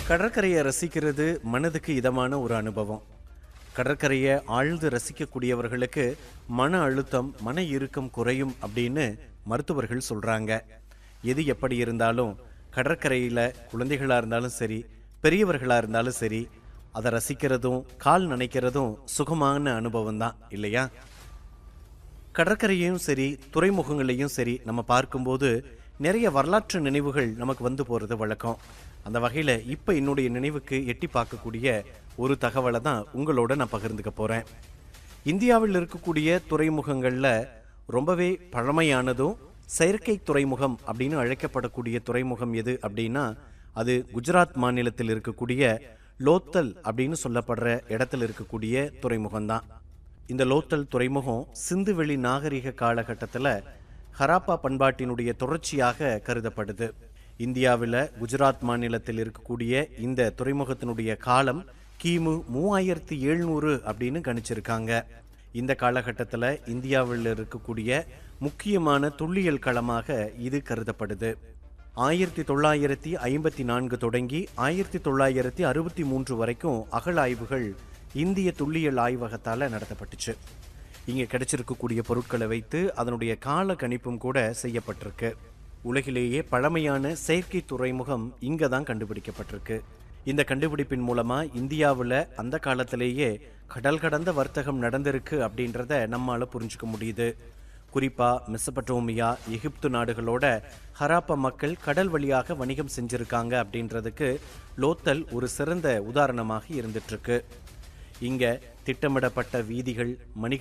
கடற்கரையை ரசிக்கிறது மனதுக்கு இதமான ஒரு அனுபவம் கடற்கரையை ஆழ்ந்து ரசிக்கக்கூடியவர்களுக்கு மன அழுத்தம் மன இறுக்கம் குறையும் அப்படின்னு மருத்துவர்கள் சொல்றாங்க எது எப்படி இருந்தாலும் கடற்கரையில குழந்தைகளா இருந்தாலும் சரி பெரியவர்களா இருந்தாலும் சரி அதை ரசிக்கிறதும் கால் நனைக்கிறதும் சுகமான அனுபவம் தான் இல்லையா கடற்கரையையும் சரி துறைமுகங்களையும் சரி நம்ம பார்க்கும்போது நிறைய வரலாற்று நினைவுகள் நமக்கு வந்து போகிறது வழக்கம் அந்த வகையில் இப்போ என்னுடைய நினைவுக்கு எட்டி பார்க்கக்கூடிய ஒரு தகவலை தான் உங்களோட நான் பகிர்ந்துக்க போகிறேன் இந்தியாவில் இருக்கக்கூடிய துறைமுகங்களில் ரொம்பவே பழமையானதும் செயற்கை துறைமுகம் அப்படின்னு அழைக்கப்படக்கூடிய துறைமுகம் எது அப்படின்னா அது குஜராத் மாநிலத்தில் இருக்கக்கூடிய லோத்தல் அப்படின்னு சொல்லப்படுற இடத்துல இருக்கக்கூடிய துறைமுகம் தான் இந்த லோத்தல் துறைமுகம் சிந்துவெளி நாகரிக காலகட்டத்தில் ஹராப்பா பண்பாட்டினுடைய தொடர்ச்சியாக கருதப்படுது இந்தியாவில் குஜராத் மாநிலத்தில் இருக்கக்கூடிய இந்த துறைமுகத்தினுடைய காலம் கிமு மூவாயிரத்தி எழுநூறு அப்படின்னு கணிச்சிருக்காங்க இந்த காலகட்டத்தில் இந்தியாவில் இருக்கக்கூடிய முக்கியமான துல்லியல் களமாக இது கருதப்படுது ஆயிரத்தி தொள்ளாயிரத்தி ஐம்பத்தி நான்கு தொடங்கி ஆயிரத்தி தொள்ளாயிரத்தி அறுபத்தி மூன்று வரைக்கும் அகழாய்வுகள் இந்திய துல்லியல் ஆய்வகத்தால் நடத்தப்பட்டுச்சு இங்கே கிடைச்சிருக்கக்கூடிய பொருட்களை வைத்து அதனுடைய கால கணிப்பும் கூட செய்யப்பட்டிருக்கு உலகிலேயே பழமையான செயற்கை துறைமுகம் இங்கே தான் கண்டுபிடிக்கப்பட்டிருக்கு இந்த கண்டுபிடிப்பின் மூலமா இந்தியாவில் அந்த காலத்திலேயே கடல் கடந்த வர்த்தகம் நடந்திருக்கு அப்படின்றத நம்மால புரிஞ்சுக்க முடியுது குறிப்பா மெசபட்டோமியா எகிப்து நாடுகளோட ஹராப்பா மக்கள் கடல் வழியாக வணிகம் செஞ்சிருக்காங்க அப்படின்றதுக்கு லோத்தல் ஒரு சிறந்த உதாரணமாக இருந்துட்டு இருக்கு இங்க திட்டமிடப்பட்ட வீதிகள் மணிகள்